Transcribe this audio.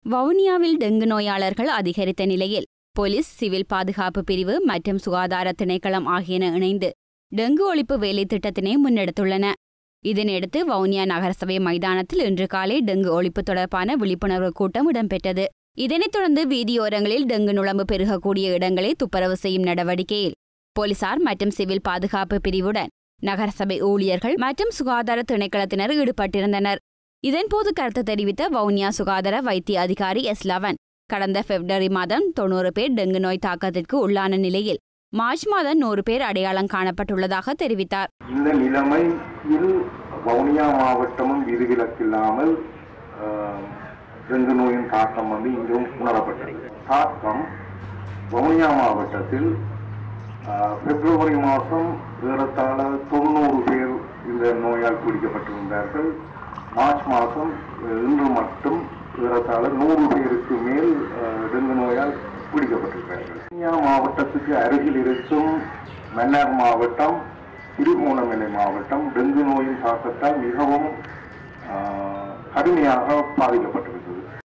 வவுனியாவில் டெங்கு நோயாளர்கள் அதிகரித்த நிலையில் போலீஸ் சிவில் பாதுகாப்பு பிரிவு மற்றும் சுகாதார திணைக்களம் ஆகியன இணைந்து டெங்கு ஒழிப்பு வேலை திட்டத்தினை முன்னெடுத்துள்ளன இதனையடுத்து வவுனியா நகரசபை மைதானத்தில் இன்று காலை டெங்கு ஒழிப்பு தொடர்பான விழிப்புணர்வு கூட்டம் இடம்பெற்றது இதனைத் தொடர்ந்து வீதியோரங்களில் டெங்கு நுழம்பு பெருகக்கூடிய இடங்களை துப்புரவு செய்யும் நடவடிக்கையில் போலீசார் மற்றும் சிவில் பாதுகாப்பு பிரிவுடன் நகரசபை ஊழியர்கள் மற்றும் சுகாதார திணைக்களத்தினர் ஈடுபட்டிருந்தனர் இதன்போது கருத்து தெரிவித்த வவுனியா சுகாதார வைத்திய அதிகாரி எஸ் லவன் கடந்த பிப்ரவரி மாதம் தொண்ணூறு பேர் டெங்கு நோய் தாக்கத்திற்கு உள்ளான நிலையில் மார்ச் மாதம் நூறு பேர் அடையாளம் காணப்பட்டுள்ளதாக தெரிவித்தார் இந்த நிலைமையில் வவுனியா மாவட்டமும் விதிவிலக்கில்லாமல் ஆஹ், டெங்கு நோயின் தாக்கம் வந்து இங்கும் உணரப்பட்டது தாக்கம் வவுனியா மாவட்டத்தில் ஆஹ், பிப்ரவரி மாதம் ஏறத்தாழ தொண்ணூறு பேர் இந்த நோயால் பிடிக்கப்பட்டிருந்தார்கள் மார்ச் மாதம் அஹ், இன்று மட்டும் ஏறத்தாழ நூறு பேருக்கு மேல் ஆஹ், டெங்கு நோயால் பிடிக்கப்பட்டிருக்கிறார்கள் வவுனியா மாவட்டத்துக்கு அருகில் இருக்கும் மன்னார் மாவட்டம் திருகோணமலை மாவட்டம் டெங்கு நோயின் தாக்கத்தால் மிகவும் ஆஹ், கடுமையாக பாதிக்கப்பட்டிருக்கிறது